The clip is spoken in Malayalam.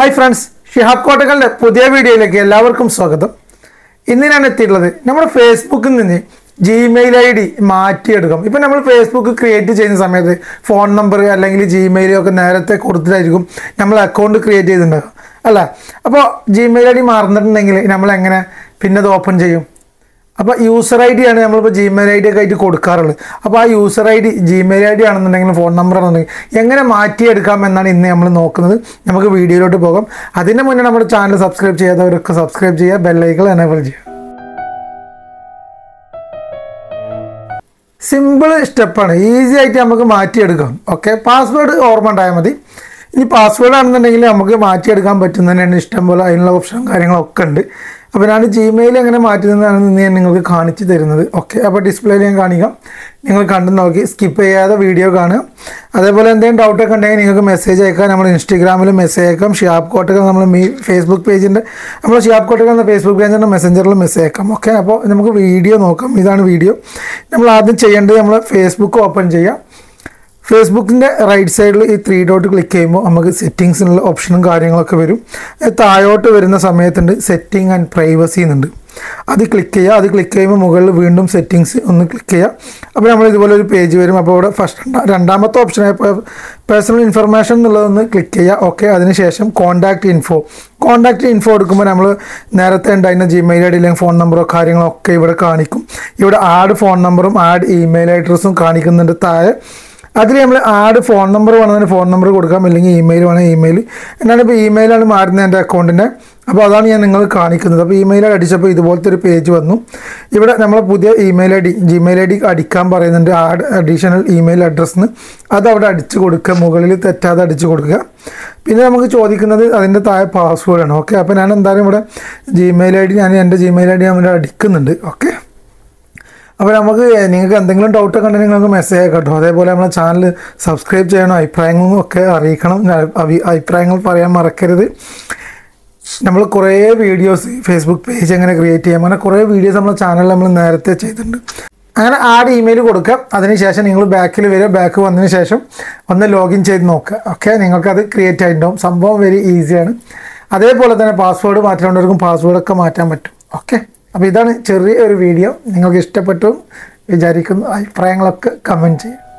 ഹായ് ഫ്രണ്ട്സ് ഷിഹാബ് കോട്ടകളുടെ പുതിയ വീഡിയോയിലേക്ക് എല്ലാവർക്കും സ്വാഗതം ഇന്ന് ഞാൻ എത്തിയിട്ടുള്ളത് നമ്മുടെ ഫേസ്ബുക്കിൽ നിന്ന് ജിമെയിൽ ഐ ഡി മാറ്റിയെടുക്കാം ഇപ്പം നമ്മൾ ഫേസ്ബുക്ക് ക്രിയേറ്റ് ചെയ്യുന്ന സമയത്ത് ഫോൺ നമ്പർ അല്ലെങ്കിൽ ജിമെയിൽ ഒക്കെ നേരത്തെ കൊടുത്തിട്ടായിരിക്കും നമ്മൾ അക്കൗണ്ട് ക്രിയേറ്റ് ചെയ്തിട്ടുണ്ടാകും അല്ല അപ്പോൾ ജിമെയിൽ ഐ ഡി മറന്നിട്ടുണ്ടെങ്കിൽ നമ്മൾ എങ്ങനെ പിന്നെ അത് ഓപ്പൺ ചെയ്യും അപ്പോൾ യൂസർ ഐ ഡി ആണ് നമ്മളിപ്പോൾ ജിമെയിൽ ഐ ഡി ഒക്കെ ആയിട്ട് കൊടുക്കാറുള്ളത് അപ്പോൾ ആ user I D Gmail I D ആണെന്നുണ്ടെങ്കിൽ ഫോൺ നമ്പർ ആണെന്നുണ്ടെങ്കിൽ എങ്ങനെ മാറ്റിയെടുക്കാം എന്നാണ് ഇന്ന് നമ്മൾ നോക്കുന്നത് നമുക്ക് വീഡിയോയിലോട്ട് പോകാം അതിന് മുന്നേ നമ്മുടെ ചാനൽ സബ്സ്ക്രൈബ് ചെയ്യാത്തവരൊക്കെ സബ്സ്ക്രൈബ് ചെയ്യുക ബെല്ലൈക്കൽ എനേബിൾ ചെയ്യുക സിമ്പിൾ സ്റ്റെപ്പാണ് ഈസി ആയിട്ട് നമുക്ക് മാറ്റിയെടുക്കാം ഓക്കെ പാസ്വേഡ് ഓർമ്മ ഉണ്ടായാൽ മതി ഇനി പാസ്വേഡ് ആണെന്നുണ്ടെങ്കിൽ നമുക്ക് മാറ്റിയെടുക്കാൻ പറ്റുന്നതന്നെയാണ് ഇഷ്ടം പോലെ അതിനുള്ള ഓപ്ഷനും കാര്യങ്ങളൊക്കെ ഉണ്ട് അപ്പോൾ ഞാൻ ജിമെയിൽ എങ്ങനെ മാറ്റുന്നതാണ് ഇന്ന് ഞാൻ നിങ്ങൾക്ക് കാണിച്ചു തരുന്നത് ഓക്കെ അപ്പോൾ ഡിസ്പ്ലേയിൽ ഞാൻ കാണിക്കാം നിങ്ങൾ കണ്ടു നോക്കി സ്കിപ്പ് ചെയ്യാതെ വീഡിയോ കാണുക അതേപോലെ എന്തെങ്കിലും ഡൗട്ടൊക്കെ ഉണ്ടെങ്കിൽ നിങ്ങൾക്ക് മെസ്സേജ് അയക്കാം നമ്മൾ ഇൻസ്റ്റഗ്രാമിൽ മെസ്സേജ് അയക്കാം ഷിയാബ് കോട്ടകൾ നമ്മൾ മീ ഫേസ്ബുക്ക് പേജിൻ്റെ നമ്മൾ ഷിയാബ് കോട്ടകൾ എന്ന ഫേസ്ബുക്ക് പേജിൻ്റെ മെസ്സഞ്ചറിൽ മെസ്സേജ് അയക്കാം ഓക്കെ അപ്പോൾ നമുക്ക് വീഡിയോ നോക്കാം ഇതാണ് വീഡിയോ നമ്മൾ ആദ്യം ചെയ്യേണ്ടത് നമ്മൾ ഫേസ്ബുക്ക് ഓപ്പൺ ചെയ്യാം ഫേസ്ബുക്കിൻ്റെ റൈറ്റ് സൈഡിൽ ഈ ത്രീ ഡോട്ട് ക്ലിക്ക് ചെയ്യുമ്പോൾ നമുക്ക് സെറ്റിങ്സിനുള്ള ഓപ്ഷനും കാര്യങ്ങളൊക്കെ വരും അത് താഴോട്ട് വരുന്ന സമയത്തുണ്ട് സെറ്റിംഗ് ആൻഡ് പ്രൈവസി എന്നുണ്ട് അത് ക്ലിക്ക് ചെയ്യുക അത് ക്ലിക്ക് ചെയ്യുമ്പോൾ മുകളിൽ വീണ്ടും സെറ്റിങ്സ് ഒന്ന് ക്ലിക്ക് ചെയ്യുക അപ്പോൾ നമ്മൾ ഇതുപോലെ ഒരു പേജ് വരും അപ്പോൾ ഇവിടെ ഫസ്റ്റ് രണ്ടാമത്തെ ഓപ്ഷനായ പേഴ്സണൽ ഇൻഫർമേഷൻ എന്നുള്ളതൊന്ന് ക്ലിക്ക് ചെയ്യുക ഓക്കെ അതിനുശേഷം കോൺടാക്റ്റ് ഇൻഫോ കോൺടാക്റ്റ് ഇൻഫോ എടുക്കുമ്പോൾ നമ്മൾ നേരത്തെ ഉണ്ടായിരുന്ന ജിമെയിൽ ഐ ഡി അല്ലെങ്കിൽ ഫോൺ നമ്പറോ കാര്യങ്ങളോ ഒക്കെ ഇവിടെ കാണിക്കും ഇവിടെ ആഡ് ഫോൺ നമ്പറും ആഡ് ഇമെയിൽ അഡ്രസ്സും കാണിക്കുന്നുണ്ട് താഴെ അതിൽ നമ്മൾ ആഡ് ഫോൺ നമ്പർ വേണമെങ്കിൽ ഫോൺ നമ്പർ കൊടുക്കാം അല്ലെങ്കിൽ ഇമെയിൽ വേണമെങ്കിൽ ഇമെയിൽ എന്നാണ് ഇപ്പോൾ ഇമെയിലാണ് മാറുന്നത് എൻ്റെ അക്കൗണ്ടിൻ്റെ അപ്പോൾ അതാണ് ഞാൻ നിങ്ങൾ കാണിക്കുന്നത് അപ്പോൾ ഇമെയിൽ അടിച്ചപ്പോൾ ഇതുപോലത്തെ ഒരു പേജ് വന്നു ഇവിടെ നമ്മൾ പുതിയ email I D Gmail I D അടിക്കാൻ പറയുന്നുണ്ട് ആഡ് അഡീഷണൽ ഇമെയിൽ അഡ്രസ്സിന് അത് അവിടെ അടിച്ച് കൊടുക്കുക മുകളിൽ തെറ്റാതെ അടിച്ച് കൊടുക്കുക പിന്നെ നമുക്ക് ചോദിക്കുന്നത് അതിൻ്റെ താഴെ പാസ്വേഡാണ് ഓക്കെ അപ്പോൾ ഞാൻ എന്തായാലും ഇവിടെ ജിമെയിൽ ഐ ഡി ഞാൻ എൻ്റെ ജിമെയിൽ ഐ ഡി ഞാൻ ഇവിടെ അടിക്കുന്നുണ്ട് ഓക്കെ അപ്പോൾ നമുക്ക് നിങ്ങൾക്ക് എന്തെങ്കിലും ഡൗട്ടൊക്കെ ഉണ്ടെങ്കിൽ നിങ്ങൾക്ക് മെസ്സേജ് അയക്കാം കേട്ടോ അതേപോലെ നമ്മളെ ചാനൽ സബ്സ്ക്രൈബ് ചെയ്യണം അഭിപ്രായങ്ങളും ഒക്കെ അറിയിക്കണം അഭി- അഭിപ്രായങ്ങൾ പറയാൻ മറക്കരുത് നമ്മൾ കുറേ വീഡിയോസ് ഫേസ്ബുക്ക് പേജ് എങ്ങനെ ക്രിയേറ്റ് ചെയ്യാം അങ്ങനെ കുറേ വീഡിയോസ് നമ്മളെ ചാനലിൽ നമ്മൾ നേരത്തെ ചെയ്തിട്ടുണ്ട് അങ്ങനെ ആഡ് ഇമെയിൽ കൊടുക്കുക അതിനുശേഷം നിങ്ങൾ ബാക്കിൽ വരിക ബാക്ക് വന്നതിന് ശേഷം ഒന്ന് ലോഗിൻ ചെയ്ത് നോക്കുക ഓക്കെ നിങ്ങൾക്കത് ക്രിയേറ്റ് ആയിട്ടുണ്ടാവും സംഭവം വെരി ഈസിയാണ് അതേപോലെ തന്നെ പാസ്വേഡ് മാറ്റേണ്ടവർക്കും പാസ്വേഡൊക്കെ മാറ്റാൻ പറ്റും ഓക്കെ അപ്പോൾ ഇതാണ് ചെറിയ ഒരു വീഡിയോ നിങ്ങൾക്ക് ഇഷ്ടപ്പെട്ടു വിചാരിക്കുന്നു അഭിപ്രായങ്ങളൊക്കെ കമൻറ്റ് ചെയ്യും